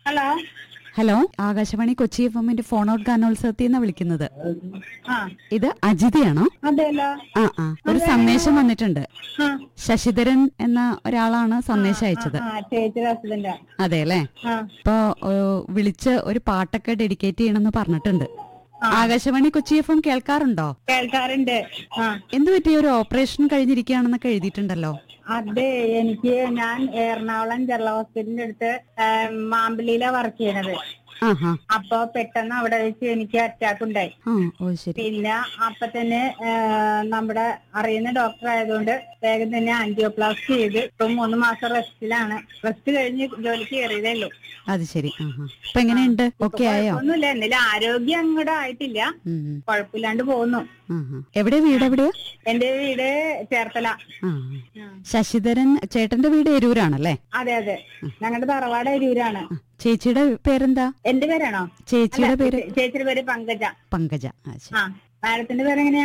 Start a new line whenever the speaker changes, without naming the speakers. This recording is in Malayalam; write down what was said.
Hello
hello Akashvani Kochi F എമ്മിന്റെ ഫോൺ ഔട്ട് ഗാനോത്സവത്തിൽ നിന്നാണ് വിളിക്കുന്നത്
ആ
ഇത് അജിതയാണോ
അതെല്ലോ
ആ ആ ഒരു സന്ദേശം വന്നിട്ടുണ്ട്
ആ
ശശിധരൻ എന്ന ഒരാളാണ് സന്ദേശം അയച്ചത്
ആ ചേച്ചിയുടെ ഹസ്ബൻഡാ
അതെ അല്ലേ
ആ
ഇപ്പൊ ഏഹ്, വിളിച്ച് ഒരു പാട്ടൊക്കെ ഡെഡിക്കേറ്റ് ചെയ്യണമെന്ന് പറഞ്ഞിട്ടുണ്ട് ആകാശവാണി കൊച്ചി എഫ് എം കേൾക്കാറുണ്ടോ
കേൾക്കാറുണ്ട് ആ
എന്ത് പറ്റിയ ഒരു ഓപ്പറേഷൻ കഴിഞ്ഞിരിക്കുകയാണെന്നൊക്കെ എഴുതിയിട്ടുണ്ടല്ലോ
അതെ എനിക്ക് ഞാൻ എറണാകുളം ജനറൽ ഹോസ്പിറ്റലിന്റെ അടുത്ത് ഏം, മാമ്പിളിയിലാ വർക്ക് ചെയ്യണത്
ആ ഹാ
അപ്പൊ പെട്ടെന്ന് അവിടെ വെച്ച് എനിക്ക് അറ്റാക്ക് ഉണ്ടായി
ആ ഓ ശരി
പിന്നെ അപ്പൊ തന്നെ ഏ, നമ്മുടെ അറിയുന്ന ഡോക്ടർ ആയതുകൊണ്ട് വേഗം തന്നെ ആന്റിയോപ്ലാസ്റ്റി ചെയ്ത് ഇപ്പൊ മൂന്ന് മാസം റെസ്റ്റിലാണ് റെസ്റ്റ് കഴിഞ്ഞ് ജോലിക്ക് കയറിയതേ ഉള്ളൂ
അത് ശരി ആ ഹാ ഇപ്പൊ എങ്ങനെയുണ്ട് ഓക്കെ ആയോ
ഒന്നുമില്ല എന്നാലും ആരോഗ്യം അങ്ങോട്ട് ആയിട്ടില്ല
ഉം, ഉം.
കുഴപ്പമില്ലാണ്ട് പോകുന്നു
ആ ഹാ എവിടെ വീട് എവിടെയാ
എന്റെ വീട് ചേർത്തല
ആ ആ. ശശിധരൻ ചേട്ടന്റെ വീട് എരൂരാണല്ലേ
അതെ അതെ ഞങ്ങളുടെ തറവാട് അരൂരാണ്
ആ, ചേച്ചിയുടെ പേരെന്താ
എന്റെ പേരാണോ
ചേച്ചിയുടെ പേര്
ചേച്ചിയുടെ പേര് പങ്കജ
പങ്കജ ആ ശരി
ആ മാഡത്തിന്റെ പേര് എങ്ങനെയാ